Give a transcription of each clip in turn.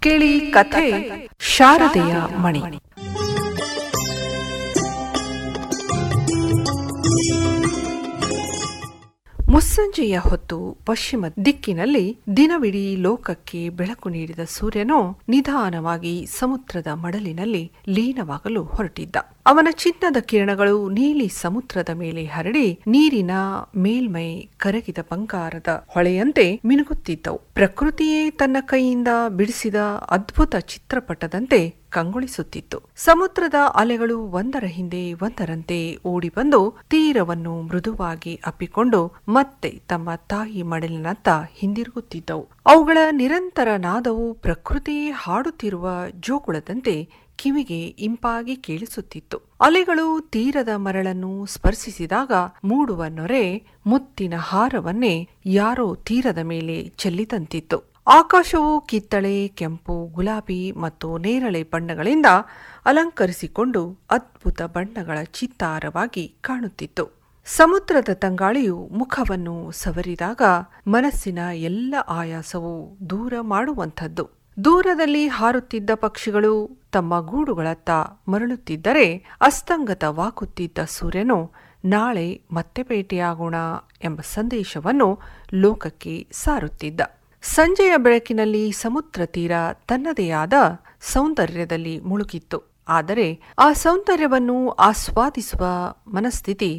ಕೇಳಿ ಕಥೆ ಶಾರದೆಯ ಮಣಿ ಮುಸ್ಸಂಜೆಯ ಹೊತ್ತು ಪಶ್ಚಿಮ ದಿಕ್ಕಿನಲ್ಲಿ ದಿನವಿಡೀ ಲೋಕಕ್ಕೆ ಬೆಳಕು ನೀಡಿದ ಸೂರ್ಯನು ನಿಧಾನವಾಗಿ ಸಮುದ್ರದ ಮಡಲಿನಲ್ಲಿ ಲೀನವಾಗಲು ಹೊರಟಿದ್ದ ಅವನ ಚಿನ್ನದ ಕಿರಣಗಳು ನೀಲಿ ಸಮುದ್ರದ ಮೇಲೆ ಹರಡಿ ನೀರಿನ ಮೇಲ್ಮೈ ಕರಗಿದ ಬಂಗಾರದ ಹೊಳೆಯಂತೆ ಮಿನುಗುತ್ತಿದ್ದವು ಪ್ರಕೃತಿಯೇ ತನ್ನ ಕೈಯಿಂದ ಬಿಡಿಸಿದ ಅದ್ಭುತ ಚಿತ್ರಪಟದಂತೆ ಕಂಗೊಳಿಸುತ್ತಿತ್ತು ಸಮುದ್ರದ ಅಲೆಗಳು ಒಂದರ ಹಿಂದೆ ಒಂದರಂತೆ ಓಡಿ ಬಂದು ತೀರವನ್ನು ಮೃದುವಾಗಿ ಅಪ್ಪಿಕೊಂಡು ಮತ್ತೆ ತಮ್ಮ ತಾಯಿ ಮಡಲಿನತ್ತ ಹಿಂದಿರುಗುತ್ತಿದ್ದವು ಅವುಗಳ ನಿರಂತರ ನಾದವು ಪ್ರಕೃತಿಯೇ ಹಾಡುತ್ತಿರುವ ಜೋಗುಳದಂತೆ ಕಿವಿಗೆ ಇಂಪಾಗಿ ಕೇಳಿಸುತ್ತಿತ್ತು ಅಲೆಗಳು ತೀರದ ಮರಳನ್ನು ಸ್ಪರ್ಶಿಸಿದಾಗ ಮೂಡುವ ನೊರೆ ಮುತ್ತಿನ ಹಾರವನ್ನೇ ಯಾರೋ ತೀರದ ಮೇಲೆ ಚೆಲ್ಲಿದಂತಿತ್ತು ಆಕಾಶವು ಕಿತ್ತಳೆ ಕೆಂಪು ಗುಲಾಬಿ ಮತ್ತು ನೇರಳೆ ಬಣ್ಣಗಳಿಂದ ಅಲಂಕರಿಸಿಕೊಂಡು ಅದ್ಭುತ ಬಣ್ಣಗಳ ಚಿತ್ತಾರವಾಗಿ ಕಾಣುತ್ತಿತ್ತು ಸಮುದ್ರದ ತಂಗಾಳಿಯು ಮುಖವನ್ನು ಸವರಿದಾಗ ಮನಸ್ಸಿನ ಎಲ್ಲ ಆಯಾಸವು ದೂರ ಮಾಡುವಂಥದ್ದು ದೂರದಲ್ಲಿ ಹಾರುತ್ತಿದ್ದ ಪಕ್ಷಿಗಳು ತಮ್ಮ ಗೂಡುಗಳತ್ತ ಮರಳುತ್ತಿದ್ದರೆ ಅಸ್ತಂಗತವಾಗುತ್ತಿದ್ದ ಸೂರ್ಯನು ನಾಳೆ ಮತ್ತೆ ಭೇಟಿಯಾಗೋಣ ಎಂಬ ಸಂದೇಶವನ್ನು ಲೋಕಕ್ಕೆ ಸಾರುತ್ತಿದ್ದ ಸಂಜೆಯ ಬೆಳಕಿನಲ್ಲಿ ಸಮುದ್ರ ತೀರ ತನ್ನದೇ ಆದ ಸೌಂದರ್ಯದಲ್ಲಿ ಮುಳುಗಿತ್ತು ಆದರೆ ಆ ಸೌಂದರ್ಯವನ್ನು ಆಸ್ವಾದಿಸುವ ಮನಸ್ಥಿತಿ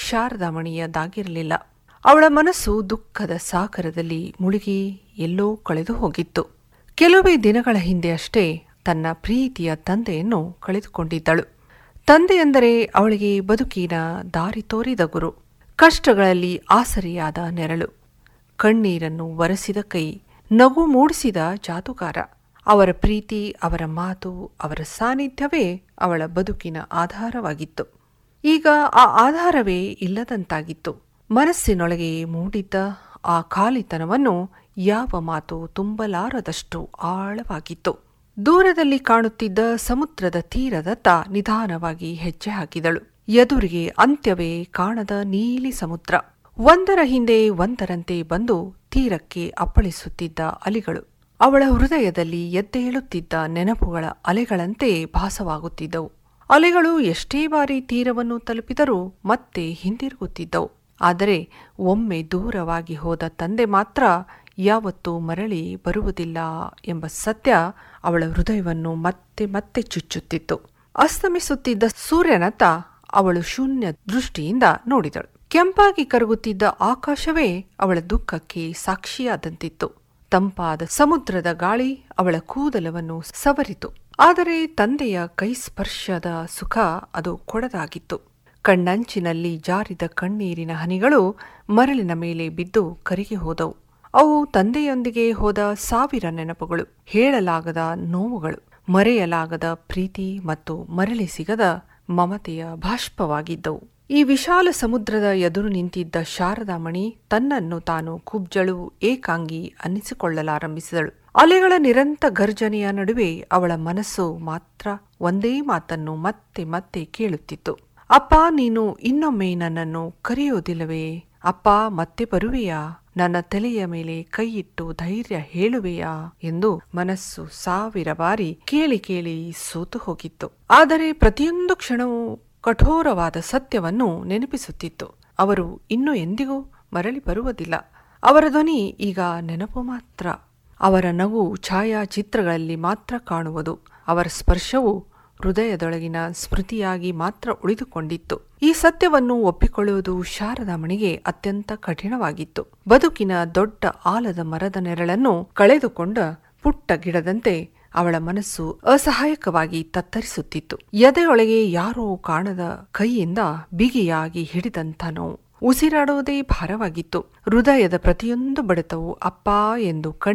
ಶಾರದಾಮಣಿಯದಾಗಿರಲಿಲ್ಲ ಅವಳ ಮನಸ್ಸು ದುಃಖದ ಸಾಗರದಲ್ಲಿ ಮುಳುಗಿ ಎಲ್ಲೋ ಕಳೆದು ಹೋಗಿತ್ತು ಕೆಲವೇ ದಿನಗಳ ಹಿಂದೆ ಅಷ್ಟೇ ತನ್ನ ಪ್ರೀತಿಯ ತಂದೆಯನ್ನು ಕಳೆದುಕೊಂಡಿದ್ದಳು ತಂದೆಯೆಂದರೆ ಅವಳಿಗೆ ಬದುಕಿನ ದಾರಿ ತೋರಿದ ಗುರು ಕಷ್ಟಗಳಲ್ಲಿ ಆಸರಿಯಾದ ನೆರಳು ಕಣ್ಣೀರನ್ನು ಒರೆಸಿದ ಕೈ ನಗು ಮೂಡಿಸಿದ ಜಾದುಗಾರ ಅವರ ಪ್ರೀತಿ ಅವರ ಮಾತು ಅವರ ಸಾನ್ನಿಧ್ಯವೇ ಅವಳ ಬದುಕಿನ ಆಧಾರವಾಗಿತ್ತು ಈಗ ಆ ಆಧಾರವೇ ಇಲ್ಲದಂತಾಗಿತ್ತು ಮನಸ್ಸಿನೊಳಗೆ ಮೂಡಿದ್ದ ಆ ಖಾಲಿತನವನ್ನು ಯಾವ ಮಾತು ತುಂಬಲಾರದಷ್ಟು ಆಳವಾಗಿತ್ತು ದೂರದಲ್ಲಿ ಕಾಣುತ್ತಿದ್ದ ಸಮುದ್ರದ ತೀರದತ್ತ ನಿಧಾನವಾಗಿ ಹೆಜ್ಜೆ ಹಾಕಿದಳು ಎದುರಿಗೆ ಅಂತ್ಯವೇ ಕಾಣದ ನೀಲಿ ಸಮುದ್ರ ಒಂದರ ಹಿಂದೆ ಒಂದರಂತೆ ಬಂದು ತೀರಕ್ಕೆ ಅಪ್ಪಳಿಸುತ್ತಿದ್ದ ಅಲಿಗಳು ಅವಳ ಹೃದಯದಲ್ಲಿ ಎದ್ದೇಳುತ್ತಿದ್ದ ನೆನಪುಗಳ ಅಲೆಗಳಂತೆ ಭಾಸವಾಗುತ್ತಿದ್ದವು ಅಲೆಗಳು ಎಷ್ಟೇ ಬಾರಿ ತೀರವನ್ನು ತಲುಪಿದರೂ ಮತ್ತೆ ಹಿಂದಿರುಗುತ್ತಿದ್ದವು ಆದರೆ ಒಮ್ಮೆ ದೂರವಾಗಿ ಹೋದ ತಂದೆ ಮಾತ್ರ ಯಾವತ್ತೂ ಮರಳಿ ಬರುವುದಿಲ್ಲ ಎಂಬ ಸತ್ಯ ಅವಳ ಹೃದಯವನ್ನು ಮತ್ತೆ ಮತ್ತೆ ಚುಚ್ಚುತ್ತಿತ್ತು ಅಸ್ತಮಿಸುತ್ತಿದ್ದ ಸೂರ್ಯನತ್ತ ಅವಳು ಶೂನ್ಯ ದೃಷ್ಟಿಯಿಂದ ನೋಡಿದಳು ಕೆಂಪಾಗಿ ಕರಗುತ್ತಿದ್ದ ಆಕಾಶವೇ ಅವಳ ದುಃಖಕ್ಕೆ ಸಾಕ್ಷಿಯಾದಂತಿತ್ತು ತಂಪಾದ ಸಮುದ್ರದ ಗಾಳಿ ಅವಳ ಕೂದಲವನ್ನು ಸವರಿತು ಆದರೆ ತಂದೆಯ ಕೈ ಸ್ಪರ್ಶದ ಸುಖ ಅದು ಕೊಡದಾಗಿತ್ತು ಕಣ್ಣಂಚಿನಲ್ಲಿ ಜಾರಿದ ಕಣ್ಣೀರಿನ ಹನಿಗಳು ಮರಳಿನ ಮೇಲೆ ಬಿದ್ದು ಕರಿಗೆ ಹೋದವು ಅವು ತಂದೆಯೊಂದಿಗೆ ಹೋದ ಸಾವಿರ ನೆನಪುಗಳು ಹೇಳಲಾಗದ ನೋವುಗಳು ಮರೆಯಲಾಗದ ಪ್ರೀತಿ ಮತ್ತು ಮರಳಿ ಸಿಗದ ಮಮತೆಯ ಬಾಷ್ಪವಾಗಿದ್ದವು ಈ ವಿಶಾಲ ಸಮುದ್ರದ ಎದುರು ನಿಂತಿದ್ದ ಶಾರದಾಮಣಿ ತನ್ನನ್ನು ತಾನು ಕುಬ್ಜಳು ಏಕಾಂಗಿ ಅನ್ನಿಸಿಕೊಳ್ಳಲಾರಂಭಿಸಿದಳು ಅಲೆಗಳ ನಿರಂತ ಗರ್ಜನೆಯ ನಡುವೆ ಅವಳ ಮನಸ್ಸು ಮಾತ್ರ ಒಂದೇ ಮಾತನ್ನು ಮತ್ತೆ ಮತ್ತೆ ಕೇಳುತ್ತಿತ್ತು ಅಪ್ಪ ನೀನು ಇನ್ನೊಮ್ಮೆ ನನ್ನನ್ನು ಕರೆಯೋದಿಲ್ಲವೇ ಅಪ್ಪ ಮತ್ತೆ ಬರುವೆಯಾ ನನ್ನ ತಲೆಯ ಮೇಲೆ ಕೈಯಿಟ್ಟು ಧೈರ್ಯ ಹೇಳುವೆಯಾ ಎಂದು ಮನಸ್ಸು ಸಾವಿರ ಬಾರಿ ಕೇಳಿ ಕೇಳಿ ಸೋತು ಹೋಗಿತ್ತು ಆದರೆ ಪ್ರತಿಯೊಂದು ಕ್ಷಣವೂ ಕಠೋರವಾದ ಸತ್ಯವನ್ನು ನೆನಪಿಸುತ್ತಿತ್ತು ಅವರು ಇನ್ನು ಎಂದಿಗೂ ಮರಳಿ ಬರುವುದಿಲ್ಲ ಅವರ ಧ್ವನಿ ಈಗ ನೆನಪು ಮಾತ್ರ ಅವರ ನಗು ಛಾಯಾಚಿತ್ರಗಳಲ್ಲಿ ಮಾತ್ರ ಕಾಣುವುದು ಅವರ ಸ್ಪರ್ಶವು ಹೃದಯದೊಳಗಿನ ಸ್ಮೃತಿಯಾಗಿ ಮಾತ್ರ ಉಳಿದುಕೊಂಡಿತ್ತು ಈ ಸತ್ಯವನ್ನು ಒಪ್ಪಿಕೊಳ್ಳುವುದು ಶಾರದಾಮಣಿಗೆ ಅತ್ಯಂತ ಕಠಿಣವಾಗಿತ್ತು ಬದುಕಿನ ದೊಡ್ಡ ಆಲದ ಮರದ ನೆರಳನ್ನು ಕಳೆದುಕೊಂಡ ಪುಟ್ಟ ಗಿಡದಂತೆ ಅವಳ ಮನಸ್ಸು ಅಸಹಾಯಕವಾಗಿ ತತ್ತರಿಸುತ್ತಿತ್ತು ಎದೆಯೊಳಗೆ ಯಾರೋ ಕಾಣದ ಕೈಯಿಂದ ಬಿಗಿಯಾಗಿ ಹಿಡಿದಂಥ ನೋವು ಉಸಿರಾಡುವುದೇ ಭಾರವಾಗಿತ್ತು ಹೃದಯದ ಪ್ರತಿಯೊಂದು ಬಡಿತವು ಅಪ್ಪ ಎಂದು